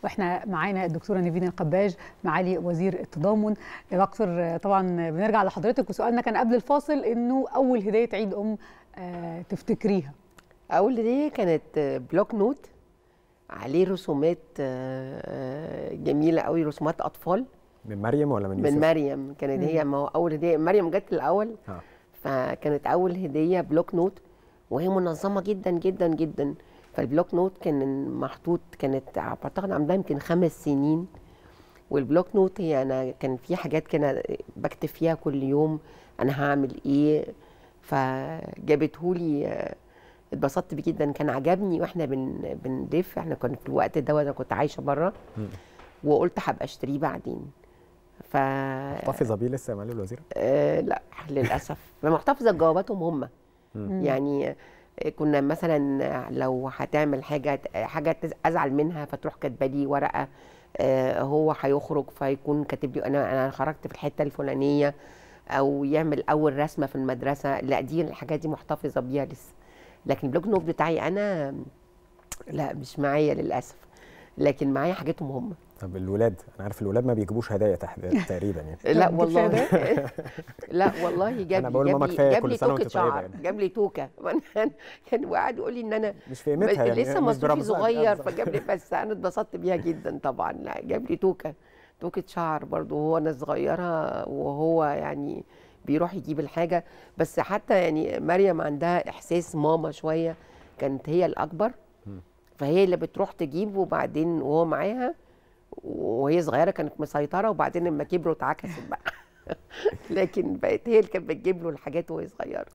واحنا معانا الدكتوره نيفين القباج معالي وزير التضامن يا دكتور طبعا بنرجع لحضرتك وسؤالنا كان قبل الفاصل انه اول هديه عيد ام آه، تفتكريها اول هديه كانت بلوك نوت عليه رسومات آه، آه، جميله قوي رسومات اطفال من مريم ولا من يوسف؟ من مريم كانت هي ما هو اول هديه مريم جت الاول آه. فكانت اول هديه بلوك نوت وهي منظمه جدا جدا جدا فالبلوك نوت كان محطوط كانت اعتقد عاملاها يمكن خمس سنين والبلوك نوت هي انا كان في حاجات كده بكتب فيها كل يوم انا هعمل ايه فجابتهولي آه، اتبسطت بيه جدا كان عجبني واحنا بن بنلف احنا كنا في الوقت ده انا كنت عايشه بره وقلت هبقى اشتريه بعدين ف محتفظه بيه لسه يا معالي الوزير؟ آه لا للاسف محتفظه بجواباتهم هم يعني آه، كنا مثلا لو هتعمل حاجه حاجه تز- ازعل منها فتروح كاتبه لي ورقه آه، هو هيخرج فيكون كاتب لي انا انا خرجت في الحته الفلانيه او يعمل اول رسمه في المدرسه لا دي الحاجات دي محتفظه بيها لسه لكن البلوك نوت بتاعي انا لا مش معايا للاسف لكن معايا حاجاتهم هم طب الولاد انا عارف الولاد ما بيجيبوش هدايا تحت تقريبا يعني لا طب والله كفاية لا والله جاب أنا لي بقول جاب ماما لي كفاية جاب كل لي سنة توكة وأنت طيبة شعر يعني. جاب لي توكه وأنا- كان وقعد يقول لي ان انا مش في قيمتها يعني لسه مش مصروفي برمزها، صغير مش فجاب لي بس انا اتبسطت بيها جدا طبعا لا جاب لي توكه توكه شعر برضو وهو انا صغيره وهو يعني بيروح يجيب الحاجه بس حتى يعني مريم عندها احساس ماما شويه كانت هي الاكبر فهي اللي بتروح تجيب وبعدين وهو معاها وهي صغيره كانت مسيطره وبعدين لما كبروا اتعكست بقى لكن بقت هي اللي كانت بتجيب له الحاجات وهي صغيره